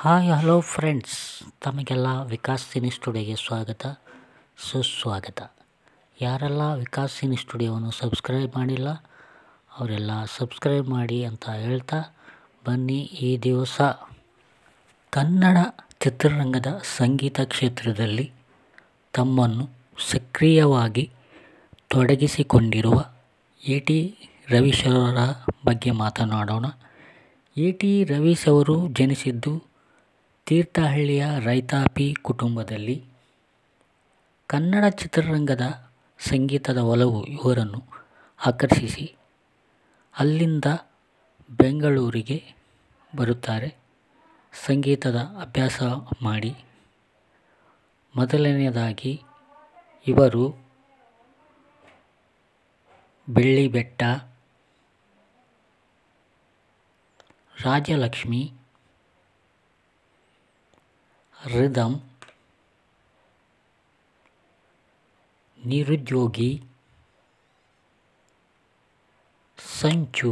hi hello friends ತಮಗೆಲ್ಲ Vikas cine ಸ್ಟುಡಿಯೋಗೆ ಸ್ವಾಗತ ಸುಸ್ವಾಗತ ಯಾರೆಲ್ಲ ವಿಕಾಸ್ ಸಿನಿ ಸ್ಟುಡಿಯೋವನ್ನು ಸಬ್ಸ್ಕ್ರೈಬ್ ಮಾಡಿಲ್ಲ ಅವರೆಲ್ಲ ಸಬ್ಸ್ಕ್ರೈಬ್ ಮಾಡಿ ಅಂತ ಹೇಳ್ತಾ ಬನ್ನಿ ಈ ದಿವಸ ಕನ್ನಡ ಚಿತ್ರರಂಗದ ಸಂಗೀತ ಕ್ಷೇತ್ರದಲ್ಲಿ ತಮ್ಮನ್ನು ಸಕ್ರಿಯವಾಗಿ ತೊಡಗಿಸಿಕೊಂಡಿರುವ ಎ ಟಿ ರವೀಶ್ ಅವರ ಬಗ್ಗೆ ಮಾತನಾಡೋಣ ಎ ಟಿ ರವೀಶ್ ಅವರು ಜನಿಸಿದ್ದು ತೀರ್ಥಹಳ್ಳಿಯ ರೈತಾಪಿ ಕುಟುಂಬದಲ್ಲಿ ಕನ್ನಡ ಚಿತ್ರರಂಗದ ಸಂಗೀತದ ಒಲವು ಇವರನ್ನು ಆಕರ್ಷಿಸಿ ಅಲ್ಲಿಂದ ಬೆಂಗಳೂರಿಗೆ ಬರುತ್ತಾರೆ ಸಂಗೀತದ ಅಭ್ಯಾಸ ಮಾಡಿ ಮೊದಲನೆಯದಾಗಿ ಇವರು ಬೆಳ್ಳಿಬೆಟ್ಟ ರಾಜಲಕ್ಷ್ಮಿ ರಿದಮ್ ನಿರುದ್ಯೋಗಿ ಸಂಚು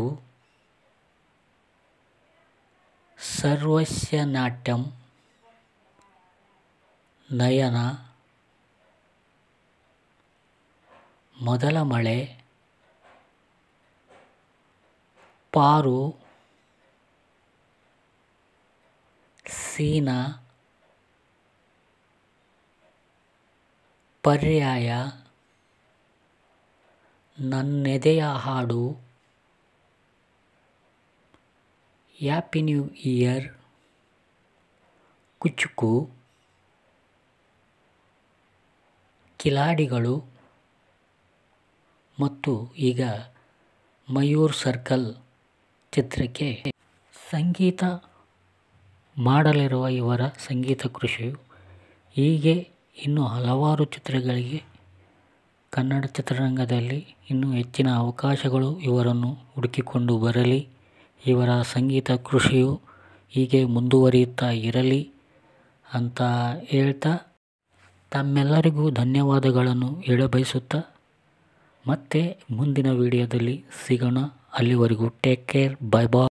ಸರ್ವಸ್ಯ ನಾಟ್ಯಂ ನಯನ ಮೊದಲ ಮಳೆ ಪಾರು ಸೀನಾ ಪರ್ಯಾಯ ನನ್ನೆದೆಯ ಹಾಡು ಹ್ಯಾಪಿ ನ್ಯೂ ಇಯರ್ ಕುಚುಕು ಕಿಲಾಡಿಗಳು ಮತ್ತು ಈಗ ಮಯೂರ್ ಸರ್ಕಲ್ ಚಿತ್ರಕ್ಕೆ ಸಂಗೀತ ಮಾಡಲಿರುವ ಇವರ ಸಂಗೀತ ಕೃಷಿಯು ಹೀಗೆ ಇನ್ನೂ ಹಲವಾರು ಚಿತ್ರಗಳಿಗೆ ಕನ್ನಡ ಚಿತ್ರರಂಗದಲ್ಲಿ ಇನ್ನೂ ಹೆಚ್ಚಿನ ಅವಕಾಶಗಳು ಇವರನ್ನು ಹುಡುಕಿಕೊಂಡು ಬರಲಿ ಇವರ ಸಂಗೀತ ಕೃಷಿಯು ಹೀಗೆ ಮುಂದುವರಿಯುತ್ತಾ ಇರಲಿ ಅಂತ ಹೇಳ್ತಾ ತಮ್ಮೆಲ್ಲರಿಗೂ ಧನ್ಯವಾದಗಳನ್ನು ಹೇಳಬಯಸುತ್ತಾ ಮತ್ತೆ ಮುಂದಿನ ವಿಡಿಯೋದಲ್ಲಿ ಸಿಗೋಣ ಅಲ್ಲಿವರೆಗೂ ಟೇಕ್ ಕೇರ್ ಬೈ ಬಾಯ್